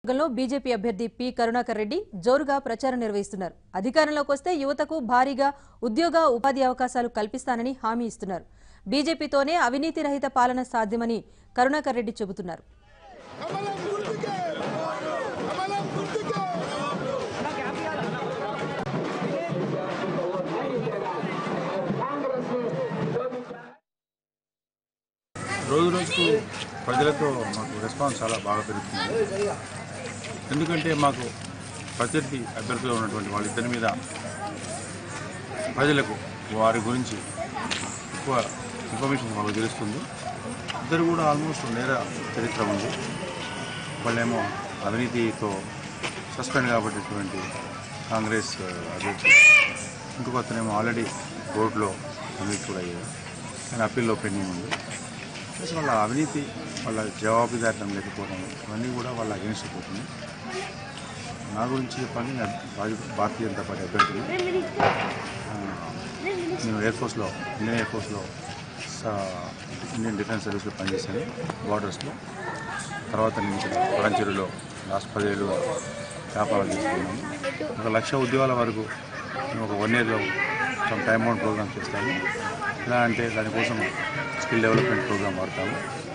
వర్గంలో బీజేపీ అభ్యర్థి పి కరుణాకర్ రెడ్డి జోరుగా ప్రచారం నిర్వహిస్తున్నారు అధికారంలోకి వస్తే యువతకు భారీగా ఉద్యోగ ఉపాధి అవకాశాలు కల్పిస్తానని హామీ ఇస్తున్నారు బీజేపీతోనే అవినీతి రహిత పాలన సాధ్యమని కరుణాకర్ రెడ్డి చెబుతున్నారు కమలం గుర్తుకే కమలం గుర్తుకే రోజు రోజుకు ప్రజలతో మాకు రెస్పాన్స్ చాలా బాగా పెరుగుతుంది ఎందుకంటే మాకు ప్రత్యర్థి అభ్యర్థులు ఉన్నటువంటి వాళ్ళిద్దరి మీద ప్రజలకు వారి గురించి ఎక్కువ ఇన్ఫర్మేషన్ వాళ్ళకు తెలుస్తుంది ఇద్దరు కూడా ఆల్మోస్ట్ నేర చరిత్ర ఉంది వాళ్ళేమో అవినీతితో సస్పెండ్ కాబట్టినటువంటి కాంగ్రెస్ అభ్యర్థి ఇంకొక అతనేమో ఆల్రెడీ కోర్టులో కన్విక్ట్ కూడా అయ్యారు కానీ అప్పీల్లో పెండింగ్ ఉంది ప్లస్ వాళ్ళ అవినీతి వాళ్ళ జవాబుదారితనం లేకపోవడం ఇవన్నీ కూడా వాళ్ళ అగేన్స్ట్ పోతుంది నా గురించి చెప్పాలి నేను భారతీయ భారతీయ జనతా పార్టీ అభ్యర్థిని ఆ, నేను ఎయిర్ ఫోర్స్లో ఇండియన్ ఎయిర్ ఫోర్స్లో స- ఇండియన్ డిఫెన్స్ సర్వీస్లో పనిచేశాను బార్డర్స్లో తర్వాత నేను ఇక్కడ పడంచెరులో లాస్ట్ పదేళ్ళు వ్యాపారం చేసుకున్నాను ఒక లక్ష ఉద్యోగాల వరకు నేను ఒక వన్ ఇయర్లో కొంచెం టైం బౌండ్ ప్రోగ్రామ్ చేస్తాను ఎలా అంటే దానికోసం స్కిల్ డెవలప్మెంట్ ప్రోగ్రామ్ వాడతాము